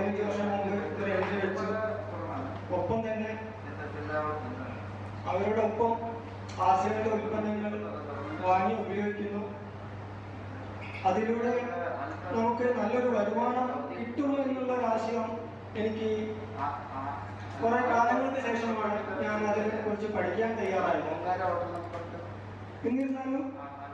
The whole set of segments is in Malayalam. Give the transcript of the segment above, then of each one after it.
പതിനഞ്ച് വർഷം മുമ്പ് ഒരു എഴുതി വെച്ചു ഒപ്പം തന്നെ അവരോടൊപ്പം ആശയങ്ങളുടെ ഉൽപ്പന്നങ്ങൾ വാങ്ങി ഉപയോഗിക്കുന്നു അതിലൂടെ നമുക്ക് നല്ലൊരു വരുമാനം കിട്ടുമോ എന്നുള്ള ഒരു ആശയം എനിക്ക് കുറെ കാലങ്ങൾക്ക് ശേഷമാണ് ഞാൻ അതിനെ കുറിച്ച് പഠിക്കാൻ തയ്യാറായത് എന്നിരുന്നാലും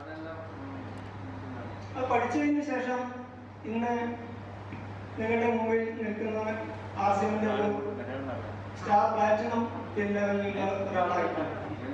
അത് പഠിച്ചതിന് ശേഷം ഇന്ന് നിങ്ങളുടെ മുമ്പിൽ നിൽക്കുന്ന ആസിമിന്റെ ഒരു സ്റ്റാർ പ്ലാറ്റിനം ലെവലിലുള്ള ഒരാളായിട്ടാണ്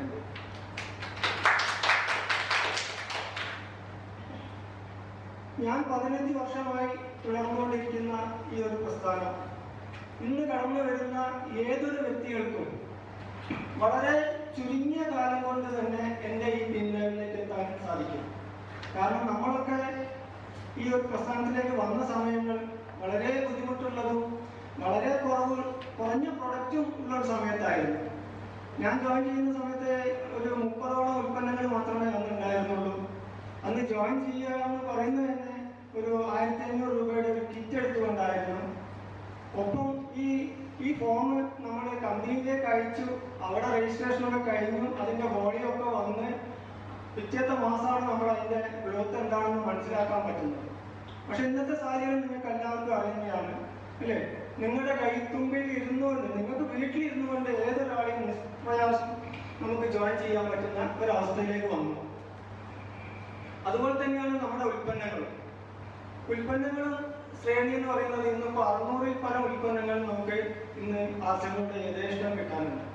ഞാൻ പതിനഞ്ച് വർഷമായി തുടർന്നുകൊണ്ടിരിക്കുന്ന ഈ ഒരു പ്രസ്ഥാനം ഇന്ന് കടന്നു വരുന്ന ഏതൊരു വ്യക്തികൾക്കും വളരെ ചുരുങ്ങിയ കാലം കൊണ്ട് തന്നെ എൻ്റെ ഈ പിൻലെവലിലേക്ക് എത്താൻ സാധിക്കും കാരണം നമ്മളൊക്കെ ഈ ഒരു പ്രസ്ഥാനത്തിലേക്ക് വന്ന സമയങ്ങൾ വളരെ ബുദ്ധിമുട്ടുള്ളതും വളരെ കുറവ് കുറഞ്ഞ പ്രൊഡക്റ്റും ഉള്ള ഒരു സമയത്തായിരുന്നു ഞാൻ ജോയിൻ ചെയ്യുന്ന സമയത്ത് ഒരു മുപ്പതോളം ഉൽപ്പന്നങ്ങൾ മാത്രമേ അന്ന് ഉണ്ടായിരുന്നുള്ളൂ അന്ന് ജോയിൻ ചെയ്യുക എന്ന് പറയുന്നത് തന്നെ ഒരു ആയിരത്തി അഞ്ഞൂറ് രൂപയുടെ ഒരു കിറ്റ് എടുത്തുകൊണ്ടായിരുന്നു ഒപ്പം ഈ ഈ ഫോം നമ്മൾ കമ്പനിയിലേക്ക് അയച്ചു അവിടെ രജിസ്ട്രേഷനൊക്കെ കഴിഞ്ഞു അതിന്റെ വോളിയം ഒക്കെ വന്ന് പിറ്റേത്തെ മാസമാണ് നമ്മൾ അതിന്റെ ഗ്രോത്ത് എന്താണെന്ന് മനസ്സിലാക്കാൻ പറ്റുന്നത് പക്ഷെ ഇന്നത്തെ സാഹചര്യം നിങ്ങൾക്ക് എല്ലാവർക്കും അറിയുന്നതാണ് അല്ലേ നിങ്ങളുടെ കൈത്തുമ്പിൽ ഇരുന്നുകൊണ്ട് നിങ്ങൾക്ക് വീട്ടിലിരുന്നു കൊണ്ട് ഏതൊരാളെയും നിഷ്പ്രയാസം നമുക്ക് ജോയിൻ ചെയ്യാൻ പറ്റുന്ന ഒരവസ്ഥയിലേക്ക് വന്നു അതുപോലെ തന്നെയാണ് നമ്മുടെ ഉൽപ്പന്നങ്ങൾ ഉൽപ്പന്നങ്ങളും ശ്രേണി എന്ന് പറയുന്നത് ഇന്നിപ്പോൾ അറുന്നൂറിൽ പല ഉൽപ്പന്നങ്ങൾ നമുക്ക് ഇന്ന് ആശങ്ങളുടെ യഥേഷ്ടം കിട്ടാനുണ്ട്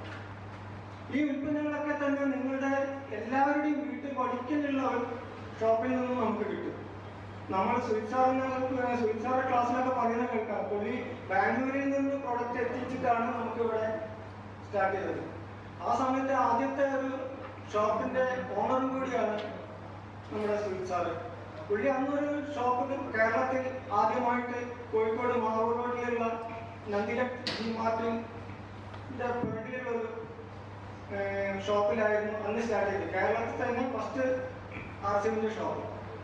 ഈ ഉൽപ്പന്നങ്ങളൊക്കെ തന്നെ നിങ്ങളുടെ എല്ലാവരുടെയും വീട്ടിൽ പഠിക്കാനുള്ള ഒരു ഷോപ്പിൽ നിന്നും നമുക്ക് കിട്ടും നമ്മൾ സുൽസാറിന് സുൽസാറ് ക്ലാസ്സിലൊക്കെ പറയുന്നത് കേൾക്കാം പുള്ളി ബാംഗ്ലൂരിൽ നിന്ന് പ്രൊഡക്റ്റ് എത്തിച്ചിട്ടാണ് നമുക്ക് ഇവിടെ സ്റ്റാർട്ട് ചെയ്തത് ആ സമയത്ത് ആദ്യത്തെ ഒരു ഷോപ്പിന്റെ ഓണറും കൂടിയാണ് നമ്മുടെ സുൽസാറ് പുള്ളി അന്നൊരു ഷോപ്പ് കേരളത്തിൽ ആദ്യമായിട്ട് കോഴിക്കോട് മാവൂർ റോഡിലുള്ള നന്ദില ജി മാർട്ടിന്റെ പുറകിലുള്ള ഒരു ഷോപ്പിലായിരുന്നു അന്ന് സ്റ്റാർട്ട് ചെയ്തത് കേരളത്തിൽ തന്നെ ഫസ്റ്റ് ആർ സിമിന്റെ ഷോപ്പ്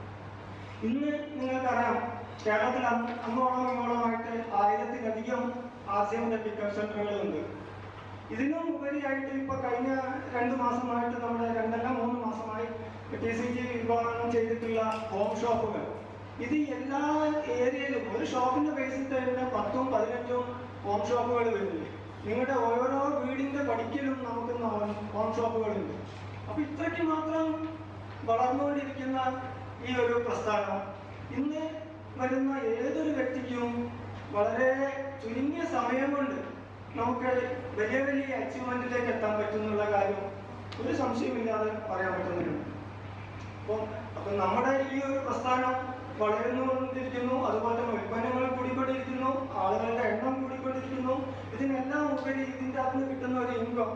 ഇന്ന് നിങ്ങൾക്കറിയാം കേരളത്തിൽ അന്ന് അന്നോളം ഇന്നോളമായിട്ട് ആയിരത്തിലധികം ആർ സി എമ്മിന്റെ പിക്കപ്പ് സെന്ററുകളുണ്ട് ഇതിനും ഉപരിയായിട്ട് ഇപ്പൊ കഴിഞ്ഞ രണ്ട് മാസമായിട്ട് നമ്മുടെ രണ്ടല്ല മൂന്ന് മാസമായി ടി സി ജി വിഭാവനം ചെയ്തിട്ടുള്ള ഹോം ഷോപ്പുകൾ ഇത് എല്ലാ ഏരിയയിലും ഒരു ഷോപ്പിന്റെ ബേസിൽ തന്നെ പത്തും പതിനഞ്ചും ഹോം ഷോപ്പുകൾ വരുന്നുണ്ട് നിങ്ങളുടെ ഓരോ വീടിന്റെ പടിക്കലും നമുക്ക് ഹോം ഷോപ്പുകളുണ്ട് അപ്പൊ ഇത്രയ്ക്ക് മാത്രം വളർന്നുകൊണ്ടിരിക്കുന്ന ഈ ഒരു പ്രസ്ഥാനം ഇന്ന് വരുന്ന ഏതൊരു വ്യക്തിക്കും വളരെ ചുരുങ്ങിയ സമയം കൊണ്ട് നമുക്ക് വലിയ വലിയ അച്ചീവ്മെന്റിലേക്ക് എത്താൻ പറ്റുന്നുള്ള കാര്യം ഒരു സംശയമില്ലാതെ പറയാൻ പറ്റുന്നുണ്ട് അപ്പോൾ അപ്പൊ നമ്മുടെ ഈ ഒരു പ്രസ്ഥാനം വളർന്നുകൊണ്ടിരിക്കുന്നു അതുപോലെ തന്നെ ഉൽപ്പന്നങ്ങൾ കൂടിക്കൊണ്ടിരിക്കുന്നു ആളുകളുടെ എണ്ണം കൂടിക്കൊണ്ടിരിക്കുന്നു ഇതിനെല്ലാം ഉപരി ഇതിൻ്റെ അകത്ത് നിന്ന് കിട്ടുന്ന ഒരു ഇൻകം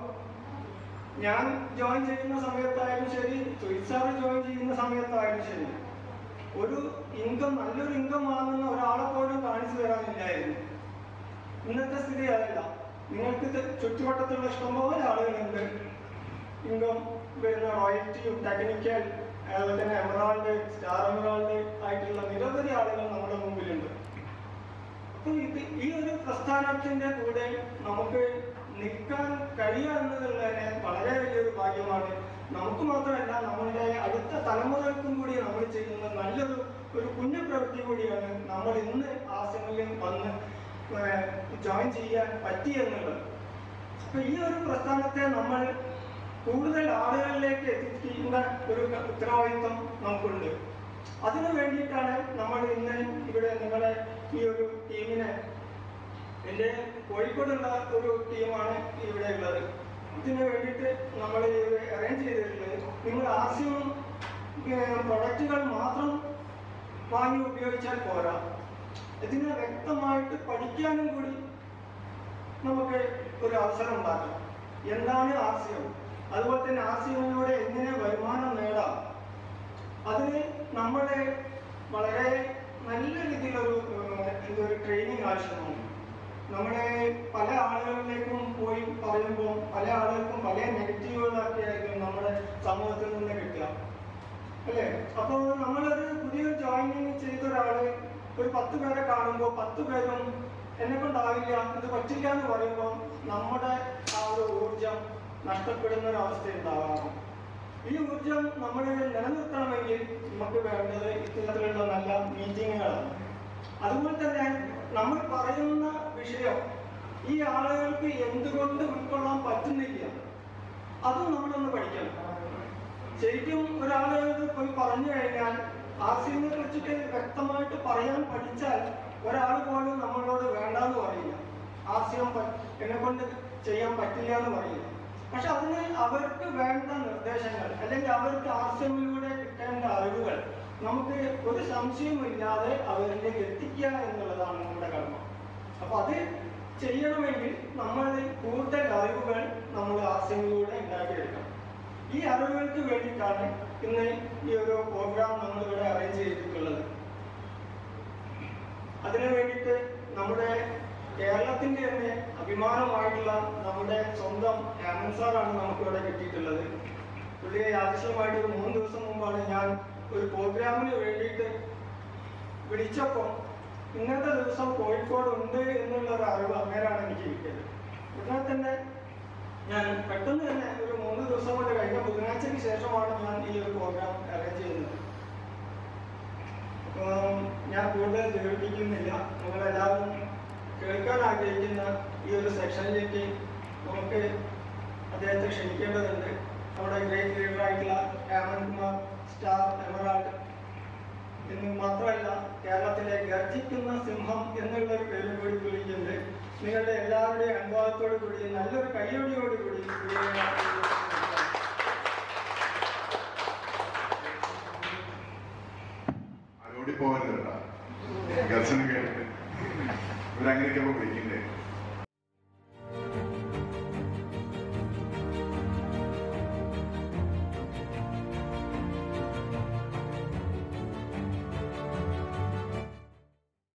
ഞാൻ ജോയിൻ ചെയ്യുന്ന സമയത്തായാലും ശരി സാറ് ജോയിൻ ചെയ്യുന്ന സമയത്തായാലും ശരി ഒരു ഇൻകം നല്ലൊരു ഇൻകം വാങ്ങുന്ന ഒരാളെ പോലും കാണിച്ചു തരാനില്ലായിരുന്നു ഇന്നത്തെ സ്ഥിതി അതല്ല നിങ്ങൾക്ക് ഇത് ചുറ്റുവട്ടത്തുള്ള ഇഷ്ടംപോലെ ആളുകളുണ്ട് ഇൻകം വരുന്ന റോയൽറ്റിയും ടെക്നിക്കൽ അതുപോലെ തന്നെ എമറാൾഡ് സ്റ്റാർ എമറാൾഡ് ആയിട്ടുള്ള നിരവധി ആളുകൾ നമ്മുടെ മുമ്പിലുണ്ട് അപ്പൊ ഇത് ഈ ഒരു പ്രസ്ഥാനത്തിന്റെ കൂടെ നമുക്ക് നിൽക്കാൻ കഴിയുക എന്നതുള്ളതിന് വളരെ വലിയൊരു ഭാഗ്യമാണ് നമുക്ക് മാത്രമല്ല നമ്മളുടെ അടുത്ത തലമുറകൾക്കും കൂടി നമ്മൾ ചെയ്യുന്ന നല്ലൊരു ഒരു പുണ്യപ്രവൃത്തി കൂടിയാണ് നമ്മൾ ഇന്ന് ആശ്രമങ്ങളിൽ വന്ന് ജോയിൻ ചെയ്യാൻ പറ്റി എന്നുള്ളത് അപ്പൊ ഈ ഒരു പ്രസ്ഥാനത്തെ നമ്മൾ കൂടുതൽ ആളുകളിലേക്ക് എത്തിക്കേണ്ട ഒരു ഉത്തരവാദിത്വം നമുക്കുണ്ട് അതിനു വേണ്ടിയിട്ടാണ് നമ്മൾ ഇന്ന് ഇവിടെ നിങ്ങളെ ഈ ഒരു ടീമിനെ എൻ്റെ കോഴിക്കോടുള്ള ഒരു ടീമാണ് ഇവിടെ ഉള്ളത് ഇതിന് വേണ്ടിയിട്ട് നമ്മൾ അറേഞ്ച് ചെയ്തിട്ടുള്ളത് നിങ്ങൾ ആദ്യം പ്രൊഡക്റ്റുകൾ മാത്രം വാങ്ങി ഉപയോഗിച്ചാൽ പോരാ ഇതിനെ വ്യക്തമായിട്ട് പഠിക്കാനും കൂടി നമുക്ക് ഒരു അവസരം ഉണ്ടാക്കാം എന്താണ് ആശയം അതുപോലെ തന്നെ ആശയങ്ങളിലൂടെ എങ്ങനെ വരുമാനം നേടാം അതിന് നമ്മുടെ വളരെ നല്ല രീതിയിലൊരു ഏഹ്, ഇതൊരു ട്രെയിനിങ് ആവശ്യമാണ് നമ്മുടെ പല ആളുകളിലേക്കും പോയി പറയുമ്പോൾ പല ആളുകൾക്കും പല നെഗറ്റീവുകളൊക്കെ ആയിരിക്കും നമ്മുടെ സമൂഹത്തിൽ നിന്ന് കിട്ടുക അല്ലേ അപ്പോൾ നമ്മളൊരു പുതിയ ജോയിനിങ് ചെയ്ത ഒരാള് ഒരു പത്ത് പേരെ കാണുമ്പോൾ പത്ത് പേരും എന്നെ പാടില്ല ഇത് പറ്റില്ല എന്ന് പറയുമ്പോൾ നമ്മുടെ ആ ഒരു ഊർജം നഷ്ടപ്പെടുന്ന ഒരു അവസ്ഥ ഉണ്ടാവാറുണ്ട് ഈ ഊർജം നമ്മൾ നിലനിർത്തണമെങ്കിൽ നമുക്ക് വേണ്ടത് ഇത്തരത്തിലുള്ള നല്ല മീറ്റിങ്ങുകളാണ് അതുപോലെ തന്നെ നമ്മൾ പറയുന്ന വിഷയം ഈ ആളുകൾക്ക് എന്തുകൊണ്ട് ഉൾക്കൊള്ളാൻ പറ്റുന്നില്ല അതും നമ്മളൊന്ന് പഠിക്കണം ശരിക്കും ഒരാളോട് പോയി പറഞ്ഞു കഴിഞ്ഞാൽ ആസിനെ കുറിച്ചിട്ട് വ്യക്തമായിട്ട് പറയാൻ പഠിച്ചാൽ ഒരാൾ പോലും നമ്മളോട് വേണ്ടാന്ന് പറയില്ല ആസ്യം എന്നെ കൊണ്ട് ചെയ്യാൻ പറ്റില്ല എന്ന് പറയില്ല പക്ഷെ അതിന് അവർക്ക് വേണ്ട നിർദ്ദേശങ്ങൾ അല്ലെങ്കിൽ അവർക്ക് ആസ്യമിലൂടെ കിട്ടേണ്ട അറിവുകൾ നമുക്ക് ഒരു സംശയമില്ലാതെ അവരിലേക്ക് എത്തിക്കുക എന്നുള്ളതാണ് നമ്മുടെ കർമ്മ അപ്പൊ അത് ചെയ്യണമെങ്കിൽ നമ്മൾ കൂടുതൽ അറിവുകൾ നമ്മൾ ആസ്യമിലൂടെ ഉണ്ടാക്കിയെടുക്കണം ഈ അറിവുകൾക്ക് വേണ്ടിയിട്ടാണ് ഇന്ന് ഈ ഒരു പ്രോഗ്രാം നമ്മൾ ഇവിടെ അറേഞ്ച് ചെയ്തിട്ടുള്ളത് അതിനു വേണ്ടിയിട്ട് നമ്മുടെ കേരളത്തിന്റെ തന്നെ അഭിമാനമായിട്ടുള്ള നമ്മുടെ സ്വന്തം ഹേമന്ത് സാറാണ് നമുക്ക് ഇവിടെ കിട്ടിയിട്ടുള്ളത് പുള്ളിയെ യാദൃശ്യമായിട്ട് ഒരു മൂന്ന് ദിവസം മുമ്പാണ് ഞാൻ ഒരു പ്രോഗ്രാമിന് വേണ്ടിയിട്ട് വിളിച്ചപ്പോൾ ഇന്നത്തെ ദിവസം കോഴിക്കോട് ഉണ്ട് എന്നുള്ള ഒരു അറിവ് അങ്ങനെയാണ് എനിക്ക് കിട്ടിയത് ഉടനെ തന്നെ ഞാൻ പെട്ടെന്ന് തന്നെ ഒരു മൂന്ന് ദിവസം കൊണ്ട് കഴിഞ്ഞ ബുധനാഴ്ചയ്ക്ക് ശേഷമാണ് ഞാൻ ഈ ഒരു പ്രോഗ്രാം അറേഞ്ച് ചെയ്യുന്നത് അപ്പം ഞാൻ കൂടുതൽ ദീർഘിപ്പിക്കുന്നില്ല നിങ്ങളെല്ലാവരും കേൾക്കാൻ ആഗ്രഹിക്കുന്ന ഈ ഒരു സെക്ഷനിലേക്ക് നമുക്ക് അദ്ദേഹത്തെ ക്ഷണിക്കേണ്ടതുണ്ട് നമ്മുടെ ഗ്രേറ്റ് ലീഡറായിട്ടുള്ള ഹേമന്ത് കുമാർ സ്റ്റാർ എമറാൾഡ് എന്ന് മാത്രമല്ല കേരളത്തിലെ ഗർജിക്കുന്ന സിംഹം എന്നുള്ള ഒരു പേരും കൂടി വിളിക്കുന്നുണ്ട് നിങ്ങളുടെ എല്ലാവരുടെയും അനുഭവത്തോടു കൂടി നല്ലൊരു കയ്യോടിയോട് കൂടി പുള്ളിയെ അതോടി പോകരുത് കേട്ടാ ഗർജന കേട്ടിട്ട് ഇവരങ്ങനെയൊക്കെ വിളിക്കണ്ടേ